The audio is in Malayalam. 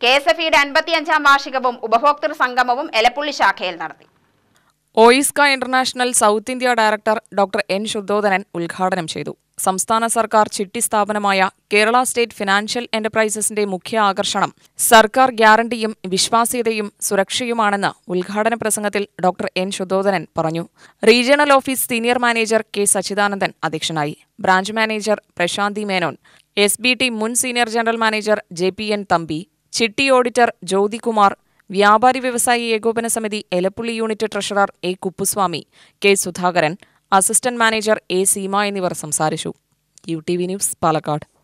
കെ എസ് എഫ് ഇയുടെ അൻപത്തിയഞ്ചാം വാർഷികവും ഉപഭോക്തൃ സംഗമവും എലപ്പുള്ളി ശാഖയിൽ നടത്തി OISCA international south India director doctor N Shuddhodhanan ഉദ്ഘാടനം ചെയ്തു സംസ്ഥാന സർക്കാർ ചിട്ടി സ്ഥാപനമായ കേരള സ്റ്റേറ്റ് ഫിനാൻഷ്യൽ എന്റർപ്രൈസസിന്റെ മുഖ്യ ആകർഷണം സർക്കാർ ഗ്യാരണ്ടിയും വിശ്വാസ്യതയും സുരക്ഷയുമാണെന്ന് ഉദ്ഘാടന പ്രസംഗത്തിൽ ഡോക്ടർ എൻ ശുദ്ധോധനൻ പറഞ്ഞു regional office senior manager K Sachidanandan അധ്യക്ഷനായി branch manager Prashanthi Menon S B T മുൻ senior general manager J P N Thampi chitty auditor Jyothikumar വ്യാപാരി വ്യവസായി ഏകോപന സമിതി Elappully unit treasurer A Kuppuswamy K Sudhakaran assistant manager A Seema എന്നിവർ സംസാരിച്ചു U T V news Palakkad